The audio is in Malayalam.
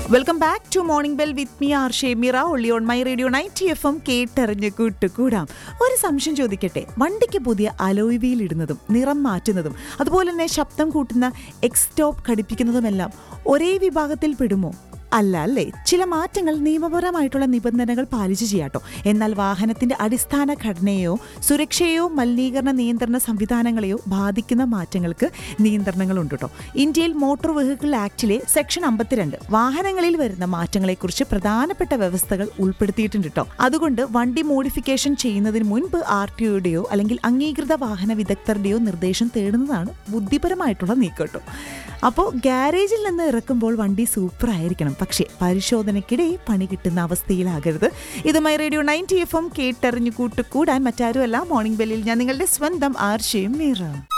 welcome back to morning bell with me R ഷേമിറ ഒള്ളി on my radio ninety FM എം കേട്ടറിഞ്ഞ് കൂട്ടുകൂടാം ഒരു സംശയം ചോദിക്കട്ടെ വണ്ടിക്ക് പുതിയ അലോയ് വീൽ ഇടുന്നതും നിറം മാറ്റുന്നതും അതുപോലെ തന്നെ ശബ്ദം കൂട്ടുന്ന എക്സ്റ്റോപ്പ് ഘടിപ്പിക്കുന്നതുമെല്ലാം ഒരേ വിഭാഗത്തിൽ പെടുമോ അല്ല അല്ലേ ചില മാറ്റങ്ങൾ നിയമപരമായിട്ടുള്ള നിബന്ധനകൾ പാലിച്ചു ചെയ്യാട്ടോ എന്നാൽ വാഹനത്തിന്റെ അടിസ്ഥാന ഘടനയെയോ സുരക്ഷയോ മലിനീകരണ നിയന്ത്രണ സംവിധാനങ്ങളെയോ ബാധിക്കുന്ന മാറ്റങ്ങൾക്ക് നിയന്ത്രണങ്ങളുണ്ട് കേട്ടോ ഇന്ത്യയിൽ മോട്ടോർ വെഹിക്കിൾ ആക്ടിലെ സെക്ഷൻ അമ്പത്തിരണ്ട് വാഹനങ്ങളിൽ വരുന്ന മാറ്റങ്ങളെക്കുറിച്ച് പ്രധാനപ്പെട്ട വ്യവസ്ഥകൾ ഉൾപ്പെടുത്തിയിട്ടുണ്ട് കേട്ടോ അതുകൊണ്ട് വണ്ടി മോഡിഫിക്കേഷൻ ചെയ്യുന്നതിന് മുൻപ് ആർ ടി ഒയുടെയോ അല്ലെങ്കിൽ അംഗീകൃത വാഹന വിദഗ്ധരുടെയോ നിർദ്ദേശം തേടുന്നതാണ് ബുദ്ധിപരമായിട്ടുള്ള നീക്കം കേട്ടോ അപ്പോൾ ഗാരേജിൽ നിന്ന് ഇറക്കുമ്പോൾ വണ്ടി സൂപ്പർ ആയിരിക്കണം പക്ഷേ പരിശോധനയ്ക്കിടെ പണി കിട്ടുന്ന അവസ്ഥയിലാകരുത് ഇതുമായി റേഡിയോ നയൻറ്റി എഫ് എം കേട്ടറിഞ്ഞു കൂട്ടുകൂടാൻ മറ്റാരുമല്ല മോർണിംഗ് ബെല്ലിൽ ഞാൻ നിങ്ങളുടെ സ്വന്തം ആർഷയും മീറ